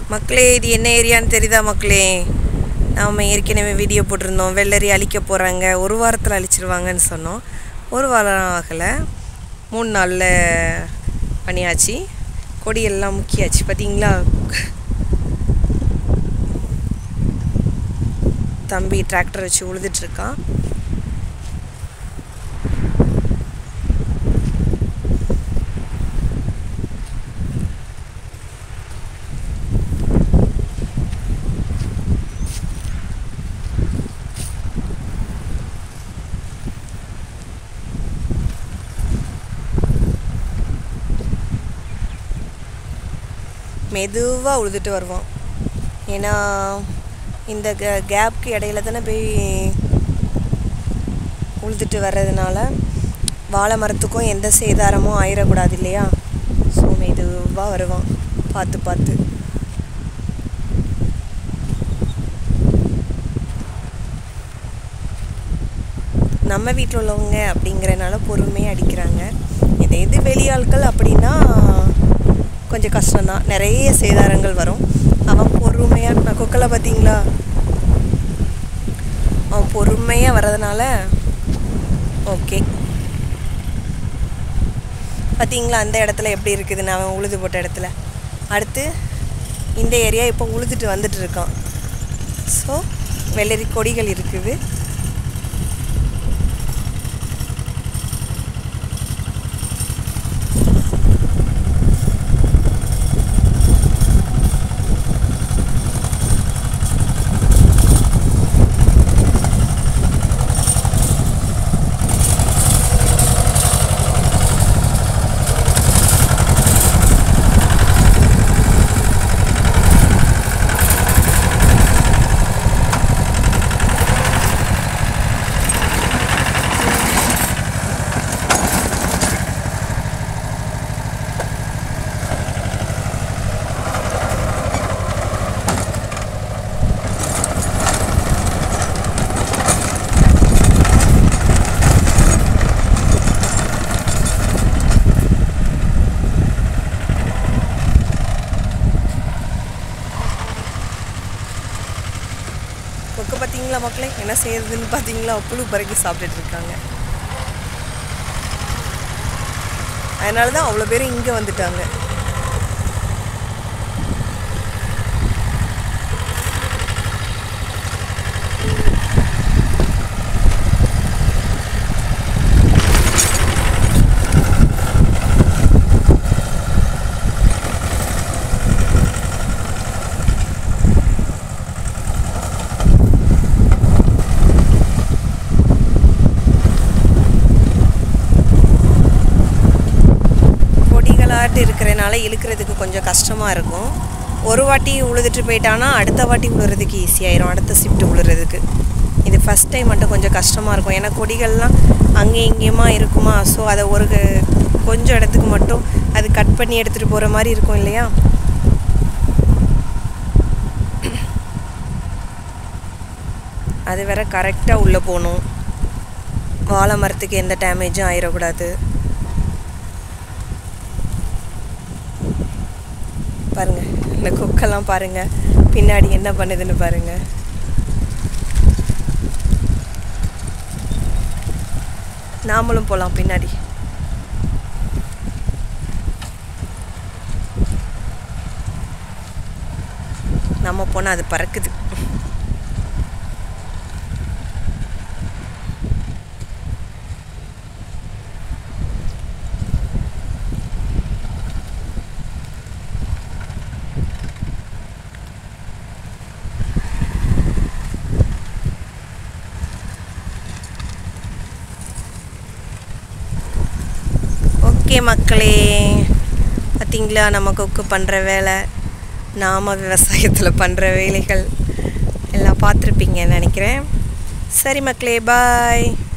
மக்களே இது என்ன ஏரியான்னு தெரியுதா மக்களே நாம் ஏற்கனவே வீடியோ போட்டிருந்தோம் வெள்ளரி அழிக்க போகிறாங்க ஒரு வாரத்தில் அழிச்சிருவாங்கன்னு சொன்னோம் ஒரு வாரம் ஆகலை மூணு நாளில் பண்ணியாச்சு கொடியெல்லாம் முக்கியாச்சு பார்த்தீங்களா தம்பி டிராக்டர் வச்சு உழுதுட்ருக்கான் மெதுவாக உழுதுட்டு வருவோம் ஏன்னா இந்த கே கேப்க்கு இடையில தானே போய் உழுதுட்டு வர்றதுனால வாழை மரத்துக்கும் எந்த சேதாரமும் ஆயிடக்கூடாது இல்லையா ஸோ மெதுவாக வருவான் பார்த்து பார்த்து நம்ம வீட்டில் உள்ளவங்க அப்படிங்கிறனால பொறுமையாக அடிக்கிறாங்க இதே இது வெளியாட்கள் அப்படின்னா கொஞ்சம் கஷ்டம்தான் நிறைய சேதாரங்கள் வரும் அவன் பொறுமையாக நான் கொக்கலை பார்த்தீங்களா அவன் பொறுமையாக வர்றதுனால ஓகே பார்த்தீங்களா அந்த இடத்துல எப்படி இருக்குதுன்னு அவன் உழுது போட்ட இடத்துல அடுத்து இந்த ஏரியா இப்போ உழுதுட்டு வந்துட்டு இருக்கான் ஸோ வெள்ளரி கொடிகள் இருக்குது கொக்கு பார்த்தீங்களா மக்களே என்ன செய்யறதுன்னு பார்த்தீங்களா புழு பறக்கி சாப்பிட்டுட்டு இருக்காங்க அதனால தான் அவ்வளோ பேர் இங்கே வந்துட்டாங்க கொடிகளாட்டு இருக்கிறனால இழுக்கிறதுக்கு கொஞ்சம் கஷ்டமாக இருக்கும் ஒரு வாட்டி உழுதுட்டு போயிட்டானா அடுத்த வாட்டி உழுறதுக்கு ஈஸியாயிரும் அடுத்த ஷிஃப்ட் உழுறதுக்கு இது ஃபஸ்ட் டைம் மட்டும் கொஞ்சம் கஷ்டமாக இருக்கும் ஏன்னா கொடிகள்லாம் அங்கே இங்கேயுமா இருக்குமா ஸோ அதை ஒரு க- கொஞ்சம் இடத்துக்கு மட்டும் அது கட் பண்ணி எடுத்துகிட்டு போகிற மாதிரி இருக்கும் இல்லையா அது வேற கரெக்டாக உள்ளே போகணும் வாழை மரத்துக்கு எந்த டேமேஜும் ஆயிடக்கூடாது பாருங்க இந்த கொக்கெல்லாம் பாருங்க பின்னாடி என்ன பண்ணுதுன்னு பாருங்க நாமளும் போகலாம் பின்னாடி நம்ம போனால் அது பறக்குது ஓகே மக்களே பார்த்தீங்களா நம்ம கொக்கு பண்ணுற வேலை நாம விவசாயத்தில் பண்ணுற வேலைகள் எல்லாம் பார்த்துருப்பீங்கன்னு நினைக்கிறேன் சரி மக்களே பாய்